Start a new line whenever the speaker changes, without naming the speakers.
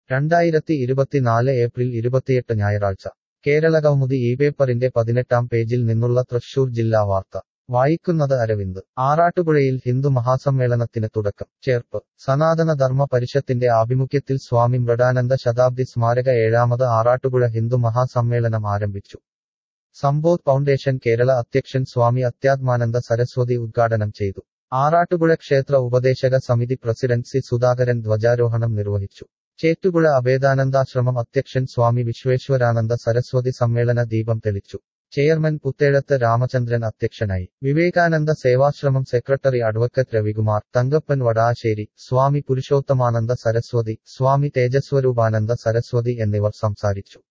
രണ്ടായിരത്തി ഇരുപത്തിനാല് ഏപ്രിൽ ഇരുപത്തിയെട്ട് ഞായറാഴ്ച കേരള കൗമുദി ഈ പേപ്പറിന്റെ പതിനെട്ടാം പേജിൽ നിന്നുള്ള തൃശൂർ ജില്ലാ വാർത്ത വായിക്കുന്നത് അരവിന്ദ് ആറാട്ടുപുഴയിൽ ഹിന്ദു മഹാസമ്മേളനത്തിന് തുടക്കം ചേർപ്പ് സനാതന ധർമ്മ പരിഷത്തിന്റെ ആഭിമുഖ്യത്തിൽ സ്വാമി മൃഡാനന്ദ ശതാബ്ദി സ്മാരക ഏഴാമത് ആറാട്ടുപുഴ ഹിന്ദു മഹാസമ്മേളനം ആരംഭിച്ചു സമ്പോധ് ഫൗണ്ടേഷൻ കേരള അധ്യക്ഷൻ സ്വാമി അത്യാത്മാനന്ദ സരസ്വതി ഉദ്ഘാടനം ചെയ്തു ആറാട്ടുപുഴ ക്ഷേത്ര ഉപദേശക സമിതി പ്രസിഡന്റ് സി സുധാകരൻ ധ്വജാരോഹണം നിർവഹിച്ചു ചേറ്റുപുഴ അഭേദാനന്ദാശ്രമം അധ്യക്ഷൻ സ്വാമി വിശ്വേശ്വരാനന്ദ സരസ്വതി സമ്മേളന ദീപം തെളിച്ചു ചെയർമാൻ പുത്തേഴത്ത് രാമചന്ദ്രൻ അധ്യക്ഷനായി വിവേകാനന്ദ സേവാശ്രമം സെക്രട്ടറി അഡ്വക്കറ്റ് രവികുമാർ തങ്കപ്പൻ വടാശ്ശേരി സ്വാമി പുരുഷോത്തമാനന്ദ സരസ്വതി സ്വാമി തേജസ്വരൂപാനന്ദ സരസ്വതി എന്നിവർ സംസാരിച്ചു